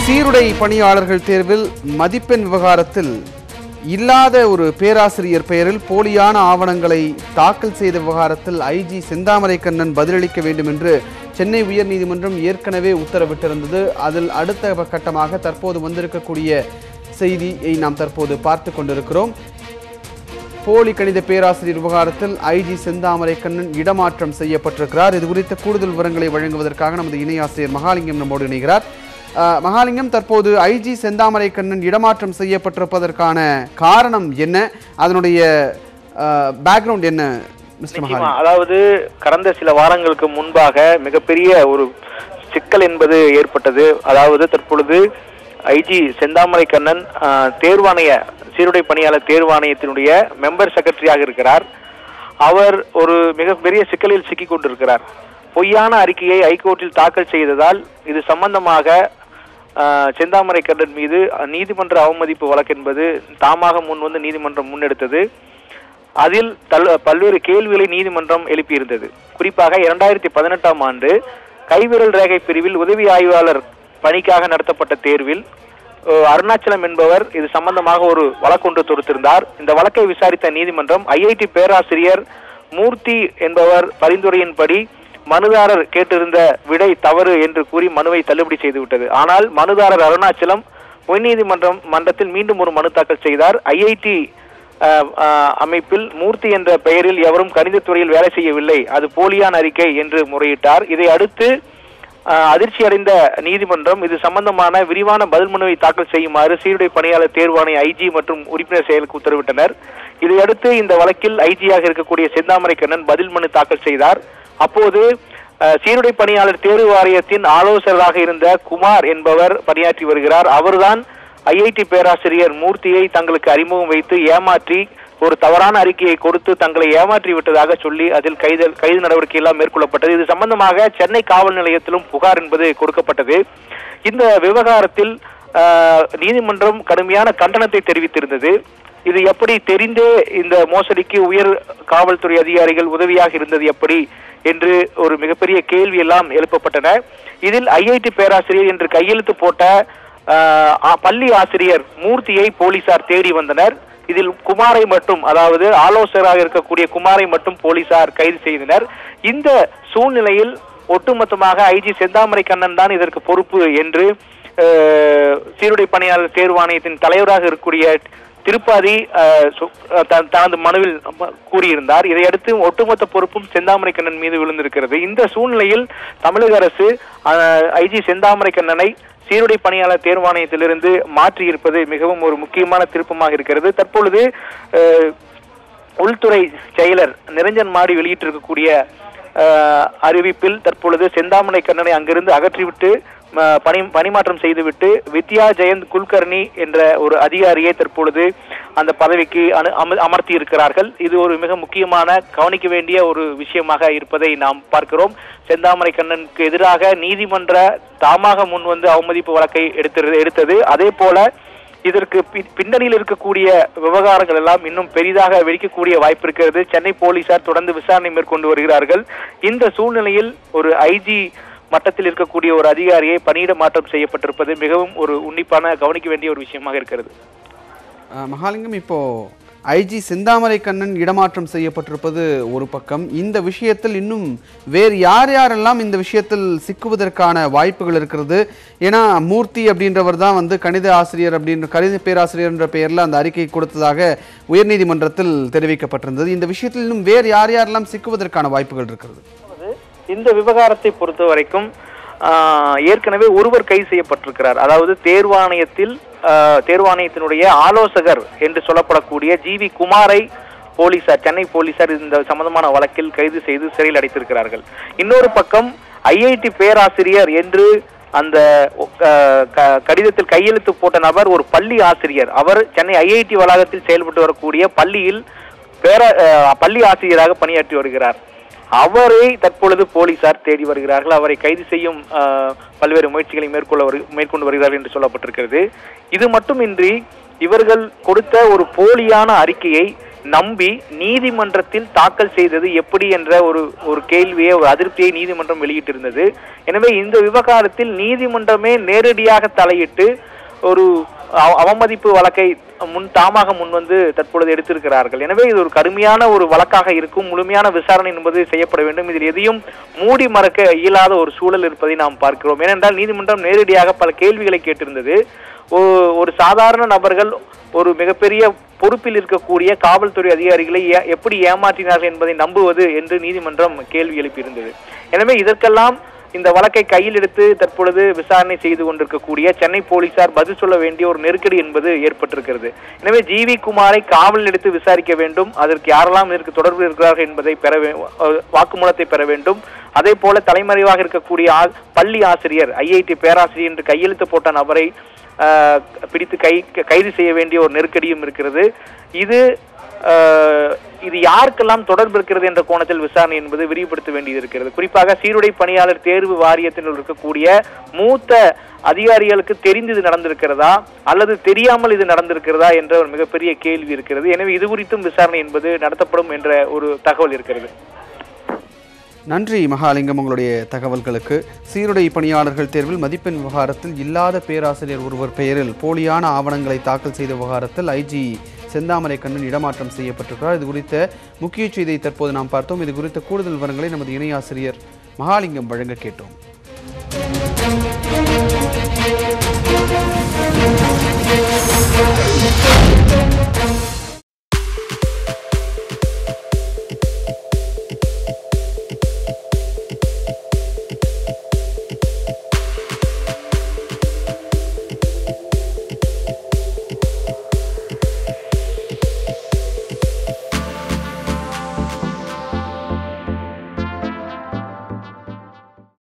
சீருடை பணியாளர்கள் தேர்வில் மதிப்பெண் விவகாரத்தில் இல்லாத ஒரு பேராசிரியர் பெயரில் போலியான ஆவணங்களை தாக்கல் செய்த விவகாரத்தில் ஐஜி செந்தாமரை கண்ணன் பதிலளிக்க வேண்டும் என்று சென்னை உயர்நீதிமன்றம் ஏற்கனவே உத்தரவிட்டிருந்தது அதில் அடுத்த கட்டமாக தற்போது வந்திருக்கக்கூடிய செய்தியை நாம் தற்போது பார்த்து கொண்டிருக்கிறோம் போலி கணித பேராசிரியர் விவகாரத்தில் ஐஜி செந்தாமரை கண்ணன் இடமாற்றம் செய்யப்பட்டிருக்கிறார் இது குறித்த கூடுதல் விவரங்களை வழங்குவதற்காக நமது இணை ஆசிரியர் மகாலிங்கம் நம்மோடு இணைகிறார் அஹ், மகாலிங்கம் தற்போது ஐஜி செந்தாமரை கண்ணன் இடமாற்றம் செய்யப்பட்டிருப்பதற்கான காரணம் என்ன அதனுடைய பேக்ரவுண்ட் என்ன மிஸ்டர் நிச்சயமா மகாலிங்கம் அதாவது கடந்த சில வாரங்களுக்கு முன்பாக மிகப்பெரிய ஒரு சிக்கல் என்பது ஏற்பட்டது அதாவது தற்பொழுது ஐஜி செந்தாமரை கண்ணன் ஆஹ், தேர்வாணைய சீருடை பணியாளர் தேர்வாணையத்தினுடைய மெம்பர் செக்ரட்டரியாக இருக்கிறார் அவர் ஒரு மிகப்பெரிய சிக்கலில் சிக்கிக் கொண்டிருக்கிறார் பொய்யான அறிக்கையை ஹைகோர்ட்டில் தாக்கல் செய்ததால் இது சம்பந்தமாக ஆஹ், செந்தாமரை கண்ணன் மீது நீதிமன்ற அவமதிப்பு வழக்கு என்பது தாமாக முன் வந்து நீதிமன்றம் முன்னெடுத்தது அதில் தல் பல்வேறு கேள்விகளை நீதிமன்றம் எழுப்பியிருந்தது குறிப்பாக இரண்டாயிரத்தி பதினெட்டாம் ஆண்டு கைவிரல் ரேகை பிரிவில் உதவி ஆய்வாளர் பணிக்காக நடத்தப்பட்ட தேர்வில் அஹ், அருணாச்சலம் என்பவர் இது சம்பந்தமாக ஒரு வழக்கொன்று தொடுத்திருந்தார் இந்த வழக்கை விசாரித்த நீதிமன்றம் ஐஐடி பேராசிரியர் மூர்த்தி என்பவர் பரிந்துரையின்படி மனுதாரர் கேட்டிருந்த விடை தவறு என்று கூறி மனுவை தள்ளுபடி செய்துவிட்டது ஆனால் மனுதாரர் அருணாச்சலம் உயர்நீதிமன்றம் மன்றத்தில் மீண்டும் ஒரு மனு தாக்கல் செய்தார் ஐஐடி அஹ், அஹ், அமைப்பில் மூர்த்தி என்ற பெயரில் எவரும் கணிதத்துறையில் வேலை செய்யவில்லை அது போலியான அறிக்கை என்று முறையிட்டார் இதை அடுத்து அஹ், அதிர்ச்சி அடைந்த நீதிமன்றம் இது சம்பந்தமான விரிவான பதில் மனுவை தாக்கல் செய்யுமாறு சீருடை பணியாளர் தேர்வாணைய ஐஜி மற்றும் உறுப்பினர் செயலுக்கு உத்தரவிட்டனர் இதையடுத்து இந்த வழக்கில் ஐஜியாக இருக்கக்கூடிய செந்தாமரை கண்ணன் பதில் மனு தாக்கல் செய்தார் அப்போது அஹ், சீருடை பணியாளர் தேர்வு வாரியத்தின் ஆலோசகராக இருந்த குமார் என்பவர் பணியாற்றி வருகிறார் அவர்தான் ஐஐடி பேராசிரியர் மூர்த்தியை தங்களுக்கு அறிமுகம் வைத்து ஏமாற்றி ஒரு தவறான அறிக்கையை கொடுத்து தங்களை ஏமாற்றி விட்டதாக சொல்லி அதில் கைது கைது நடவடிக்கை எல்லாம் மேற்கொள்ளப்பட்டது இது சம்பந்தமாக சென்னை காவல் நிலையத்திலும் புகார் என்பது கொடுக்கப்பட்டது இந்த விவகாரத்தில் ஆஹ், நீதிமன்றம் கடுமையான கண்டனத்தை தெரிவித்திருந்தது இது எப்படி தெரிந்தே இந்த மோசடிக்கு உயர் காவல்துறை அதிகாரிகள் உதவியாக இருந்தது எப்படி என்று ஒரு மிகப்பெரிய கேள்வி எல்லாம் எழுப்பப்பட்டன இதில் ஐஐடி பேராசிரியர் என்று கையெழுத்து போட்ட ஆஹ், ஆ- பள்ளி ஆசிரியர் மூர்த்தியை போலீசார் தேடி வந்தனர் இதில் குமாரை மட்டும் அதாவது ஆலோசகராக இருக்கக்கூடிய குமாரை மட்டும் போலீசார் கைது செய்தனர் இந்த சூழ்நிலையில் ஒட்டுமொத்தமாக ஐஜி செந்தாமரை கண்ணன் தான் இதற்கு பொறுப்பு என்று அஹ், சீருடை பணியாளர் தேர்வாணையத்தின் தலைவராக இருக்கக்கூடிய திருப்பாதி அஹ், சு- அஹ், த- தனது மனுவில் கூறியிருந்தார் இதையடுத்து ஒட்டுமொத்த பொறுப்பும் செந்தாமரை கண்ணன் மீது விழுந்திருக்கிறது இந்த சூழ்நிலையில் தமிழக அரசு ஐஜி செந்தாமரை கண்ணனை சீருடை பணியாளர் தேர்வாணையத்திலிருந்து மாற்றி இருப்பது மிகவும் ஒரு முக்கியமான திருப்பமாக இருக்கிறது தற்பொழுது அஹ், உள்துறை செயலர் நிரஞ்சன் மாடி வெளியிட்டிருக்கக்கூடிய அஹ், அறிவிப்பில் தற்பொழுது செந்தாமரை கண்ணனை அங்கிருந்து அகற்றிவிட்டு ம, பணி பணிமாற்றம் செய்துவிட்டு வித்யா ஜெயந்த் குல்கர்னி என்ற ஒரு அதிகாரியை தற்பொழுது அந்த பதவிக்கு அனு அம- அமர்த்தி இருக்கிறார்கள் இது ஒரு மிக முக்கியமான கவனிக்க வேண்டிய ஒரு விஷயமாக இருப்பதை நாம் பார்க்கிறோம் செந்தாமரை கண்ணனுக்கு எதிராக நீதிமன்ற தாமாக முன் வந்து அவமதிப்பு வழக்கை எடுத்து எடுத்தது அதே போல இதற்கு பி- பின்னணியில் இருக்கக்கூடிய விவகாரங்கள் எல்லாம் இன்னும் பெரிதாக வெடிக்கக்கூடிய வாய்ப்பு இருக்கிறது சென்னை போலீசார் தொடர்ந்து விசாரணை மேற்கொண்டு வருகிறார்கள் இந்த சூழ்நிலையில் ஒரு ஐஜி மட்டத்தில் இருக்கக்கூடிய ஒரு அதிகாரியை பணியிட மாற்றம் செய்யப்பட்டிருப்பது மிகவும் ஒரு உன்னிப்பான கவனிக்க வேண்டிய ஒரு விஷயமாக இருக்கிறது அஹ், மகாலிங்கம் இப்போ ஐஜி செந்தாமரை கண்ணன் இடமாற்றம் செய்யப்பட்டிருப்பது ஒரு பக்கம் இந்த விஷயத்தில் இன்னும் வேறு யார் யாரெல்லாம் இந்த விஷயத்தில் சிக்குவதற்கான வாய்ப்புகள் இருக்கிறது ஏன்னா மூர்த்தி அப்படின்றவர் தான் வந்து கணித ஆசிரியர் அப்படின்ற கணித பேராசிரியர் என்ற பெயரில் அந்த அறிக்கை கொடுத்ததாக உயர்நீதிமன்றத்தில் தெரிவிக்கப்பட்டிருந்தது இந்த விஷயத்தில் இன்னும் வேறு யார் யாரெல்லாம் சிக்குவதற்கான வாய்ப்புகள் இருக்கிறது அதாவது இந்த விவகாரத்தை பொறுத்த வரைக்கும் ஆஹ், ஏற்கனவே ஒருவர் கைது செய்யப்பட்டிருக்கிறார் அதாவது தேர்வாணையத்தில் ஆஹ், தேர்வாணையத்தினுடைய ஆலோசகர் என்று சொல்லப்படக்கூடிய ஜிவி குமாரை போலீசார் சென்னை போலீசார் இந்த சம்பந்தமான வழக்கில் கைது செய்து சிறையில் அடைத்திருக்கிறார்கள் இன்னொரு பக்கம் ஐஐடி பேராசிரியர் என்று அந்த அஹ், க- கடிதத்தில் கையெழுத்து போட்ட நபர் ஒரு பள்ளி ஆசிரியர் அவர் சென்னை ஐஐடி வளாகத்தில் செயல்பட்டு வரக்கூடிய பள்ளியில் பேர அஹ், பள்ளி ஆசிரியராக பணியாற்றி வருகிறார் அவரை தற்பொழுது போலீசார் தேடி வருகிறார்கள் அவரை கைது செய்யும் அஹ், பல்வேறு முயற்சிகளை மேற்கொள்ள வரு- மேற்கொண்டு வருகிறார்கள் என்று சொல்லப்பட்டிருக்கிறது இது மட்டுமின்றி இவர்கள் கொடுத்த ஒரு போலியான அறிக்கையை நம்பி நீதிமன்றத்தில் தாக்கல் செய்தது எப்படி என்ற ஒரு ஒரு கேள்வியை ஒரு அதிருப்தியை நீதிமன்றம் வெளியிட்டிருந்தது எனவே இந்த விவகாரத்தில் நீதிமன்றமே நேரடியாக தலையிட்டு ஒரு அவ- அவமதிப்பு வழக்கை முன் தாமாக முன் வந்து தற்பொழுது எடுத்திருக்கிறார்கள் எனவே இது ஒரு கடுமையான ஒரு வழக்காக இருக்கும் முழுமையான விசாரணை என்பது செய்யப்பட வேண்டும் இதில் எதையும் மூடி மறக்க இயலாத ஒரு சூழல் இருப்பதை நாம் பார்க்கிறோம் ஏனென்றால் நீதிமன்றம் நேரடியாக பல கேள்விகளை கேட்டிருந்தது ஒ- ஒரு சாதாரண நபர்கள் ஒரு மிகப்பெரிய பொறுப்பில் இருக்கக்கூடிய காவல்துறை அதிகாரிகளை ஏ- எப்படி ஏமாற்றினார்கள் என்பதை நம்புவது என்று நீதிமன்றம் கேள்வி எழுப்பியிருந்தது எனவே இதற்கெல்லாம் இந்த வழக்கை கையில் எடுத்து தற்பொழுது விசாரணை செய்து கொண்டிருக்கக்கூடிய சென்னை போலீசார் பதில் சொல்ல வேண்டிய ஒரு நெருக்கடி என்பது ஏற்பட்டிருக்கிறது எனவே ஜி வி குமாரை காவலில் எடுத்து விசாரிக்க வேண்டும் அதற்கு யாரெல்லாம் இதற்கு தொடர்பு இருக்கிறார்கள் என்பதை பெற வே- அஹ் வாக்குமூலத்தை பெற வேண்டும் அதே போல தலைமறைவாக இருக்கக்கூடிய ஆ- பள்ளி ஆசிரியர் ஐஐடி பேராசிரியர் என்று கையெழுத்து போட்ட நபரை ஆஹ், பிடித்து கை கைது செய்ய வேண்டிய ஒரு நெருக்கடியும் இருக்கிறது இது ஆஹ், இது யாருக்கெல்லாம் தொடர்பு இருக்கிறது என்ற கோணத்தில் விசாரணை என்பது விரிவுபடுத்த வேண்டியது இருக்கிறது குறிப்பாக சீருடை பணியாளர் தேர்வு வாரியத்தில் இருக்கக்கூடிய மூத்த அதிகாரிகளுக்கு தெரிந்து இது நடந்திருக்கிறதா அல்லது தெரியாமல் இது நடந்திருக்கிறதா என்ற ஒரு மிகப்பெரிய கேள்வி இருக்கிறது எனவே இது குறித்தும் விசாரணை என்பது நடத்தப்படும் என்ற ஒரு தகவல் இருக்கிறது நன்றி மகாலிங்கம் உங்களுடைய தகவல்களுக்கு சீருடை பணியாளர்கள் தேர்வில் மதிப்பெண் விவகாரத்தில் இல்லாத பேராசிரியர் ஒருவர் பெயரில் போலியான ஆவணங்களை தாக்கல் செய்த விவகாரத்தில் ஐஜி செந்தாமரை கண்ணன் இடமாற்றம் செய்யப்பட்டிருக்கிறார் இது குறித்த முக்கிய செய்தியை தற்போது நாம் பார்த்தோம் இது குறித்த கூடுதல் விவரங்களை நமது இணையாசிரியர் மகாலிங்கம் வழங்க கேட்டோம்